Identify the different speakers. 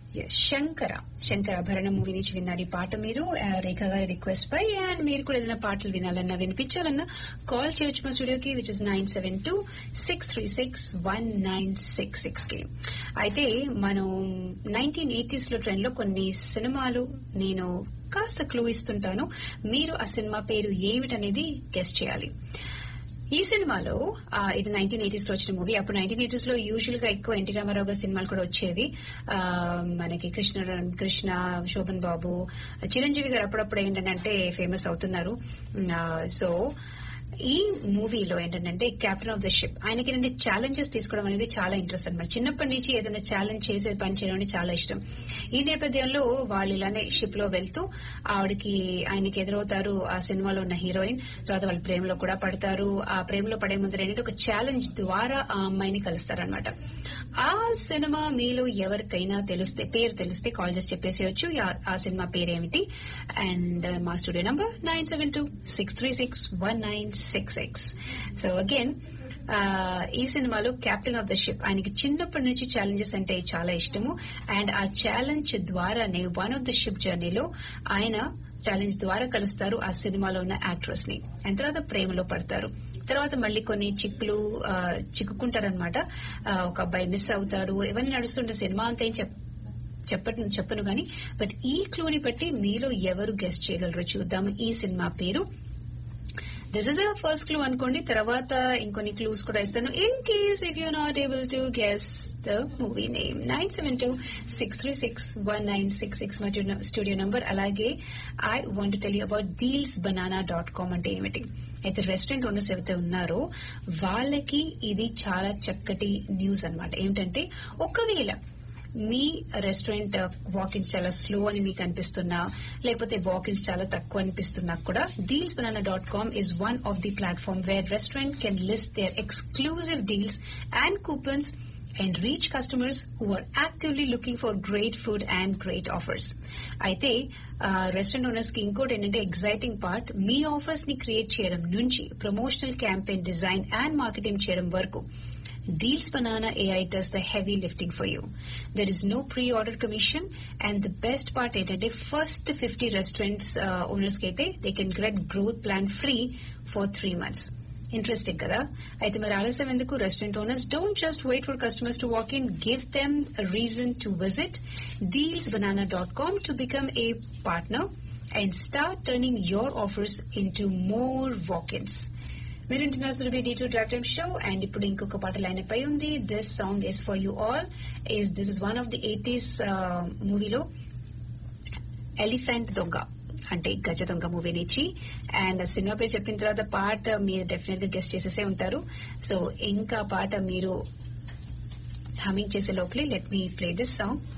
Speaker 1: Yes, Shankara శంకరాభరణ movie నుంచి విన్నారు ఈ పాట మీరు ఆ, రేఖ గారి రిక్వెస్ట్ పై అండ్ మీరు కూడా ఏదైనా పాటలు వినాలన్నా వినిపించాలన్నా కాల్ చేయొచ్చు మా స్టూడియోకి which is nine seven two six three six one nine six six కి అయితే మనం నైన్టీన్ ఎయిటీస్ లో ట్రెండ్ లో కొన్ని సినిమాలు నేను కాస్త క్లూ ఇస్తుంటాను మీరు ఆ సినిమా పేరు ఏమిటనేది గెస్ట్ చేయాలి ఈ సినిమాలో ఆ, ఇది నైన్టీన్ ఎయిటీస్ లో వచ్చిన మూవీ అప్పుడు నైన్టీన్ ఎయిటీస్ లో యూజువల్ గా ఎక్కువ ఎన్టీ రామారావు గారి సినిమాలు కూడా వచ్చేవి ఆ, మనకి కృష్ణ కృష్ణ శోభన్ బాబు చిరంజీవి గారు అప్పుడప్పుడు ఏంటంటే ఫేమస్ అవుతున్నారు ఆ, సో ఈ మూవీలో ఏంటంటే కెప్టెన్ ఆఫ్ ద షిప్ ఆయనకి ఏంటంటే ఛాలెంజెస్ తీసుకోవడం అనేది చాలా ఇంట్రెస్ట్ అనమాట చిన్నప్పటి నుంచి ఏదైనా ఛాలెంజ్ చేసే పని చేయడం అనేది చాలా ఇష్టం ఈ నేపథ్యంలో వాళ్ళు ఇలానే షిప్ లో వెళ్తూ ఆవిడకి ఆయనకి ఎదురవుతారు ఆ సినిమాలో ఉన్న హీరోయిన్ తర్వాత వాళ్ళ ప్రేమలో కూడా పడతారు ఆ ప్రేమలో పడే ముందు ఏంటంటే ఒక ఛాలెంజ్ ద్వారా ఆ అమ్మాయిని కలుస్తారనమాట ఆ సినిమా మీలో ఎవరికైనా తెలిస్తే పేరు తెలిస్తే కాల్ చేసి చెప్పేసేయచ్చు ఆ- ఆ సినిమా పేరేమిటి అండ్ మా studio number nine seven two six three six one nine six six so again ఈ సినిమాలో కెప్టెన్ ఆఫ్ ద షిప్ ఆయనకి చిన్నప్పటి నుంచి ఛాలెంజెస్ అంటే చాలా ఇష్టము అండ్ ఆ ఛాలెంజ్ ద్వారానే వన్ ఆఫ్ ద షిప్ జర్నీలో ఆయన ఛాలెంజ్ ద్వారా కలుస్తారు ఆ సినిమాలో ఉన్న యాక్ట్రెస్ ని అండ్ తర్వాత ప్రేమలో పడతారు తర్వాత మళ్ళీ కొన్ని చిక్కులు ఆ, చిక్కుకుంటారనమాట ఆ, ఒక అబ్బాయి మిస్ అవుతారు ఇవన్నీ నడుస్తుంటే సినిమా అంతా ఏం చెప్ చెప్పను చెప్పను గాని బట్ ఈ క్లూని బట్టి మీలో ఎవరు గెస్ట్ చేయగలరో చూద్దాము ఈ సినిమా పేరు this is a first clue అనుకోండి తర్వాత ఇంకొన్ని క్లూస్ కూడా ఇస్తాను in case if you not able to guess the movie name nine seven two six three six one nine six six మా స్టూడియో నంబర్ అలాగే I want tell you about Deals Banana dot com అంటే ఏమిటి అయితే restaurant owners ఎవరైతే ఉన్నారో వాళ్ళకి ఇది చాలా చక్కటి న్యూస్ అన్నమాట ఏమిటంటే ఒకవేళ మీ రెస్టారెంట్ వాకిన్స్ చాలా స్లో అని మీకు అనిపిస్తున్నా లేకపోతే వాకిన్స్ చాలా తక్కువ అనిపిస్తున్నా కూడా Deals Banana dot com is one of the platform where restaurant can list their exclusive deals and coupons and reach customers who are actively looking for great food and great offers. అయితే restaurant owners కి ఇంకోటి ఏంటంటే exciting part మీ offers ని create చేయడం నుంచి promotional campaign design and marketing చేయడం వరకు Deals Banana AI does the heavy lifting for you. There is no pre-order commission and the best part ఏంటంటే first 50 restaurants uh, owners కి అయితే they can get growth plan free for three months. Interesting కదా అయితే మరి ఆలస్యం ఎందుకు restaurant owners don't just wait for customers to walk in give them reason to visit Deals Banana dot com to become a partner and start turning your offers in to more walkins మీరు వింటున్నారు Surabhi D two drive time show and ఇప్పుడు ఇంకొక పాట line పై ఉంది this song is for you all is this is one of the eighties మూవీలో elephant దొంగ అంటే గజ దొంగ మూవీ నుంచి అండ్ సినిమా పేరు చెప్పిన తర్వాత పాట మీరు డెఫినెట్ గా గెస్ట్ చేసేసే ఉంటారు సో ఇంకా పాట మీరు హమింగ్ చేసే లోపలే let me play this song